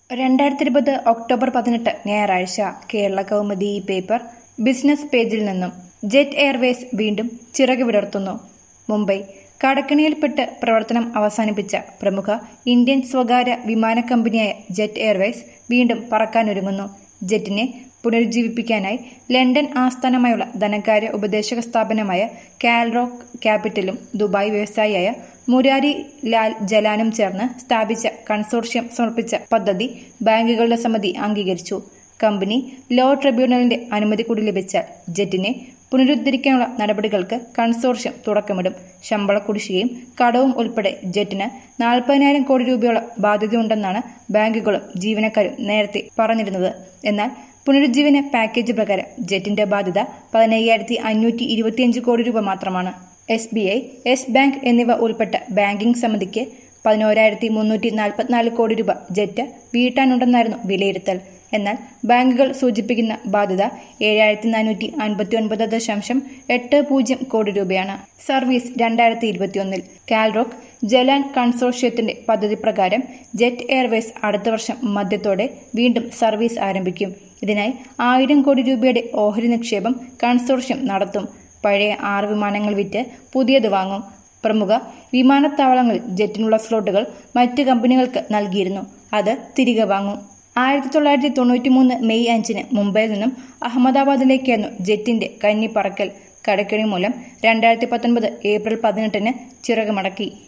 രണ്ടായിരത്തി ഇരുപത് ഒക്ടോബർ പതിനെട്ട് ഞായറാഴ്ച കേരള കൗമുദി ഈ പേപ്പർ ബിസിനസ് പേജിൽ നിന്നും ജെറ്റ് എയർവേസ് വീണ്ടും ചിറക് വിടർത്തുന്നു മുംബൈ കടക്കണിയിൽപ്പെട്ട് പ്രവർത്തനം അവസാനിപ്പിച്ച പ്രമുഖ ഇന്ത്യൻ സ്വകാര്യ വിമാന കമ്പനിയായ ജെറ്റ് എയർവേസ് വീണ്ടും പറക്കാനൊരുങ്ങുന്നു ജെറ്റിനെ പുനരുജ്ജീവിപ്പിക്കാനായി ലണ്ടൻ ആസ്ഥാനമായുള്ള ധനകാര്യ ഉപദേശക സ്ഥാപനമായ കാൽറോക്ക് ക്യാപിറ്റലും ദുബായ് വ്യവസായിയായ മുരാരി ലാൽ ജലാനും ചേർന്ന് സ്ഥാപിച്ച കൺസോർഷ്യം സമർപ്പിച്ച പദ്ധതി ബാങ്കുകളുടെ സമിതി അംഗീകരിച്ചു കമ്പനി ലോ ട്രിബ്യൂണലിന്റെ അനുമതി കൂടി ലഭിച്ചാൽ ജെറ്റിനെ പുനരുദ്ധരിക്കാനുള്ള നടപടികൾക്ക് കൺസോർഷ്യം തുടക്കമിടും ശമ്പള കുടിശ്ശികയും കടവും ഉൾപ്പെടെ ജെറ്റിന് നാൽപ്പതിനായിരം കോടി രൂപയോളം ബാധ്യതയുണ്ടെന്നാണ് ബാങ്കുകളും ജീവനക്കാരും നേരത്തെ പറഞ്ഞിരുന്നത് എന്നാൽ പുനരുജ്ജീവന പാക്കേജ് പ്രകാരം ജെറ്റിന്റെ ബാധ്യത പതിനയ്യായിരത്തി അഞ്ഞൂറ്റി ഇരുപത്തിയഞ്ച് കോടി രൂപ മാത്രമാണ് S B I Yes Bank എന്നിവ ഉൾപ്പെട്ട ബാങ്കിംഗ് സമിതിക്ക് പതിനോരായിരത്തി മുന്നൂറ്റി നാൽപ്പത്തിനാല് കോടി രൂപ ജെറ്റ് വീട്ടാനുണ്ടെന്നായിരുന്നു വിലയിരുത്തൽ എന്നാൽ ബാങ്കുകൾ സൂചിപ്പിക്കുന്ന ബാധ്യത ഏഴായിരത്തി നാനൂറ്റി അൻപത്തി ഒൻപത് ദശാംശം എട്ട് പൂജ്യം കോടി രൂപയാണ് സർവീസ് രണ്ടായിരത്തി ഇരുപത്തിയൊന്നിൽ കാൽറോക്ക് ജലാൻ കൺസോർഷ്യത്തിന്റെ പദ്ധതി പ്രകാരം ജെറ്റ് എയർവേസ് അടുത്ത വർഷം മധ്യത്തോടെ വീണ്ടും സർവീസ് ആരംഭിക്കും ഇതിനായി ആയിരം കോടി രൂപയുടെ ഓഹരി നിക്ഷേപം കൺസോർഷ്യം നടത്തും പഴയ ആറ് വിമാനങ്ങൾ വിറ്റ് പുതിയത് വാങ്ങും പ്രമുഖ വിമാനത്താവളങ്ങളിൽ ജെറ്റിനുള്ള സ്ലോട്ടുകൾ മറ്റ് കമ്പനികൾക്ക് നൽകിയിരുന്നു അത് തിരികെ വാങ്ങും ആയിരത്തി തൊള്ളായിരത്തി തൊണ്ണൂറ്റി മൂന്ന് മെയ് അഞ്ചിന് മുംബൈയിൽ നിന്നും അഹമ്മദാബാദിലേക്കായിരുന്നു ജെറ്റിന്റെ കന്നി പറക്കൽ കടക്കണി മൂലം രണ്ടായിരത്തി പത്തൊൻപത് ഏപ്രിൽ പതിനെട്ടിന് ചിറക് മടക്കി